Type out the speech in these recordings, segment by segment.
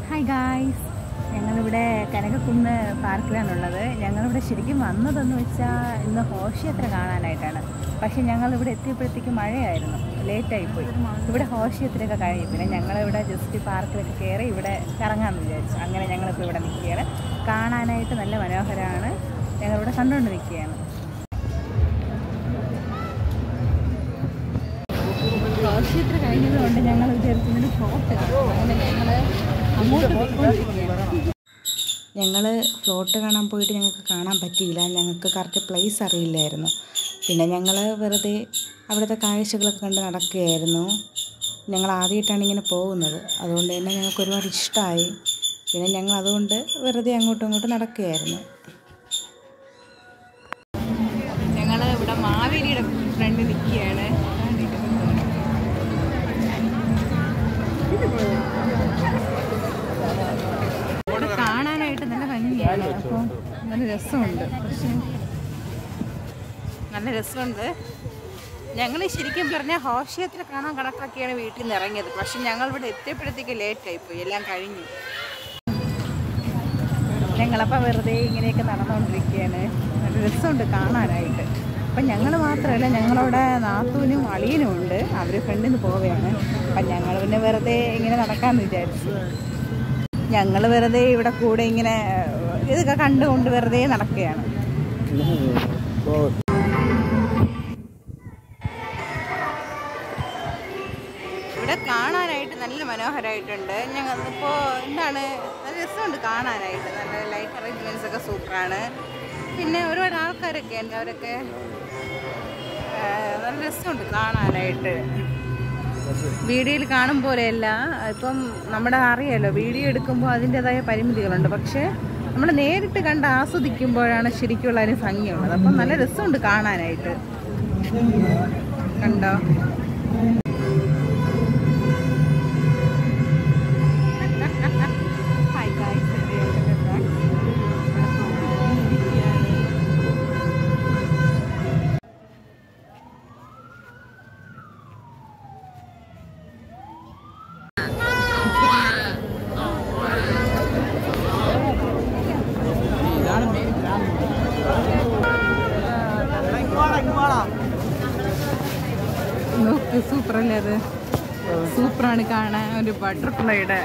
hi guys ഞങ്ങളിവിടെ കനകക്കുന്ന് പാർക്കിലാണുള്ളത് ഞങ്ങളിവിടെ ശരിക്കും വന്നതെന്ന് വെച്ചാൽ ഇന്ന് ഘോഷയാത്ര കാണാനായിട്ടാണ് പക്ഷേ ഞങ്ങളിവിടെ എത്തിയപ്പോഴത്തേക്ക് മഴയായിരുന്നു ലേറ്റായിപ്പോയി ഇവിടെ ഘോഷയാത്രയൊക്കെ കഴിഞ്ഞു പിന്നെ ഞങ്ങളിവിടെ ജസ്റ്റ് പാർക്കിലൊക്കെ കയറി ഇവിടെ കറങ്ങാമെന്ന് വിചാരിച്ചു അങ്ങനെ ഞങ്ങളിപ്പോൾ ഇവിടെ നിൽക്കുകയാണ് കാണാനായിട്ട് നല്ല മനോഹരമാണ് ഞങ്ങളിവിടെ കണ്ടുകൊണ്ട് നിൽക്കുകയാണ് ഘോഷയാത്ര കഴിഞ്ഞതുകൊണ്ട് ഞങ്ങൾ വിചാരിച്ചൊരു ഫോട്ടോ അങ്ങനെ ഞങ്ങൾ അങ്ങോട്ട് പോയിക്കൊണ്ടിരിക്കുകയാണ് ഞങ്ങൾ ഫ്ലോട്ട് കാണാൻ പോയിട്ട് ഞങ്ങൾക്ക് കാണാൻ പറ്റിയില്ല ഞങ്ങൾക്ക് കറക്റ്റ് പ്ലേസ് അറിയില്ലായിരുന്നു പിന്നെ ഞങ്ങൾ വെറുതെ അവിടുത്തെ കാഴ്ചകളൊക്കെ കണ്ട് നടക്കുകയായിരുന്നു ഞങ്ങൾ ആദ്യമായിട്ടാണ് ഇങ്ങനെ പോകുന്നത് അതുകൊണ്ട് തന്നെ ഞങ്ങൾക്ക് ഒരുപാട് ഇഷ്ടമായി പിന്നെ ഞങ്ങൾ അതുകൊണ്ട് വെറുതെ അങ്ങോട്ടും ഇങ്ങോട്ടും നടക്കുകയായിരുന്നു ഞങ്ങൾ ഇവിടെ മാവേലിയുടെ ഫ്രണ്ട് നിൽക്കുകയാണ് ഇവിടെ കാണാനായിട്ട് നല്ല ഭംഗിയാണ് അപ്പോൾ നല്ല രസമുണ്ട് പക്ഷേ നല്ല രസമുണ്ട് ഞങ്ങൾ ശരിക്കും പറഞ്ഞാൽ ഹോഷയത്തിൽ കാണാൻ കണക്കാക്കിയാണ് വീട്ടിൽ നിന്ന് ഇറങ്ങിയത് പക്ഷെ ഞങ്ങൾ ഇവിടെ എത്തിയപ്പോഴത്തേക്ക് ലേറ്റായിപ്പോയി എല്ലാം കഴിഞ്ഞു ഞങ്ങളപ്പോൾ വെറുതെ ഇങ്ങനെയൊക്കെ നടന്നുകൊണ്ടിരിക്കുകയാണ് നല്ല രസമുണ്ട് കാണാനായിട്ട് അപ്പം ഞങ്ങൾ മാത്രമല്ല ഞങ്ങളവിടെ നാത്തൂനും അളിയനും ഉണ്ട് അവർ ഫ്രണ്ടിൽ നിന്ന് പോവുകയാണ് അപ്പം ഞങ്ങൾ പിന്നെ വെറുതെ ഇങ്ങനെ നടക്കാമെന്ന് വിചാരിച്ചു ഞങ്ങൾ വെറുതെ ഇവിടെ കൂടെ ഇങ്ങനെ ഇതൊക്കെ കണ്ടുകൊണ്ട് വെറുതെ നടക്കുകയാണ് ഇവിടെ കാണാനായിട്ട് നല്ല മനോഹരമായിട്ടുണ്ട് ഞങ്ങൾ ഇപ്പോൾ എന്താണ് നല്ല രസമുണ്ട് കാണാനായിട്ട് നല്ല ലൈറ്റ് അറേഞ്ച്മെൻറ്റ്സ് ഒക്കെ സൂപ്പറാണ് പിന്നെ ഒരുപാട് ആൾക്കാരൊക്കെ ഉണ്ട് അവരൊക്കെ ആ, നല്ല രസമുണ്ട് കാണാനായിട്ട് വീഡിയോയിൽ കാണും പോലെയല്ല ഇപ്പം നമ്മുടെ അറിയാലോ വീഡിയോ എടുക്കുമ്പോൾ അതിൻ്റെതായ പരിമിതികളുണ്ട് പക്ഷേ നമ്മൾ നേരിട്ട് കണ്ട് ആസ്വദിക്കുമ്പോഴാണ് ശരിക്കുള്ള ഒരു ഭംഗിയുള്ളത് അപ്പം നല്ല രസമുണ്ട് കാണാനായിട്ട് കണ്ടോ ഹായ് ഗായ്സ് നോക്ക് സൂപ്പർ അല്ലേ അത് സൂപ്പറാണ് കാണാൻ ഒരു ബട്ടർഫ്ലൈയുടെ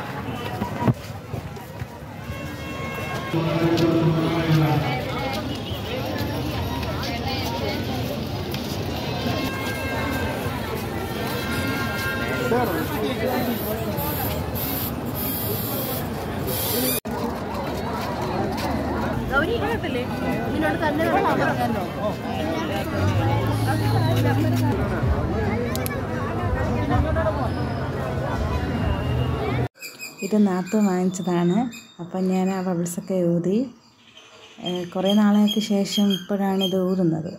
ഗൗരി കുഴപ്പമില്ലേ നിന്നോട് തന്നെ പറഞ്ഞല്ലോ ഇത് നാത്തു വാങ്ങിച്ചതാണ് അപ്പം ഞാൻ ആ ബബിൾസൊക്കെ ഊതി ഏഹ് കുറേ നാളുകൾക്ക് ശേഷം ഇപ്പോഴാണ് ഇത് ഊതുന്നത്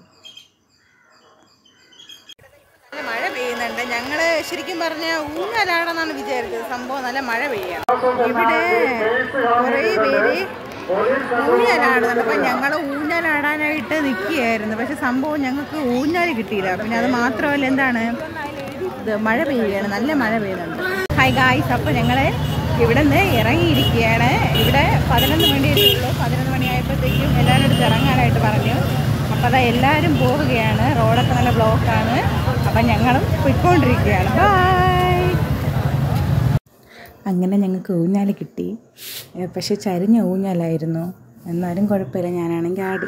നല്ല മഴ പെയ്യുന്നുണ്ട് ഞങ്ങള് ശരിക്കും പറഞ്ഞ ഊഞ്ഞാലാടെന്നാണ് വിചാരിച്ചത് സംഭവം നല്ല മഴ പെയ്യാം ഇവിടെ കുറേ പേര് ഊഞ്ഞാലാടുന്നുണ്ട് അപ്പം ഞങ്ങൾ ഊഞ്ഞാലാടാനായിട്ട് നിൽക്കുകയായിരുന്നു പക്ഷെ സംഭവം ഞങ്ങൾക്ക് ഊഞ്ഞാൽ കിട്ടിയില്ല പിന്നെ അത് മാത്രമല്ല എന്താണ് ഇത് മഴ പെയ്യുകയാണ് നല്ല മഴ പെയ്യുന്നുണ്ട് ഹായ് ഗായ്സ് അപ്പോൾ ഞങ്ങൾ ഇവിടെ നിന്ന് ഇറങ്ങിയിരിക്കുകയാണ് ഇവിടെ പതിനൊന്ന് മണിയേ ഉള്ളൂ പതിനൊന്ന് മണിയായപ്പോഴത്തേക്കും എല്ലാവരും അടുത്ത് ഇറങ്ങാനായിട്ട് പറഞ്ഞു അപ്പോൾ അതാ എല്ലാവരും പോവുകയാണ് റോഡൊക്കെ നല്ല ബ്ലോക്കാണ് അപ്പം ഞങ്ങളും പോയിക്കൊണ്ടിരിക്കുകയാണ് ബൈ അങ്ങനെ ഞങ്ങൾക്ക് ഊഞ്ഞാൽ കിട്ടി ഏഹ് പക്ഷേ ചരിഞ്ഞ ഊഞ്ഞാലായിരുന്നു എന്നാലും കുഴപ്പമില്ല ഞാനാണെങ്കിൽ ആടി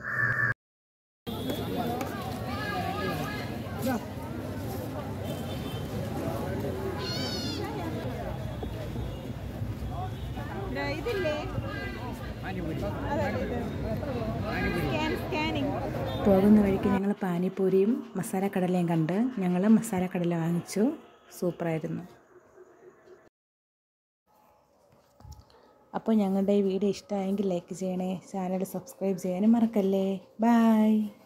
ഇതില്ലേ സ്കാനിങ് പോകുന്ന വഴിക്ക് ഞങ്ങൾ പാനിപ്പൂരിയും മസാല കടലയും കണ്ട് ഞങ്ങൾ മസാല കടല വാങ്ങിച്ചു സൂപ്പറായിരുന്നു അപ്പോൾ ഞങ്ങളുടെ ഈ വീഡിയോ ഇഷ്ടമായെങ്കിൽ ലൈക്ക് ചെയ്യണേ ചാനൽ സബ്സ്ക്രൈബ് ചെയ്യാനും മറക്കല്ലേ ബായ്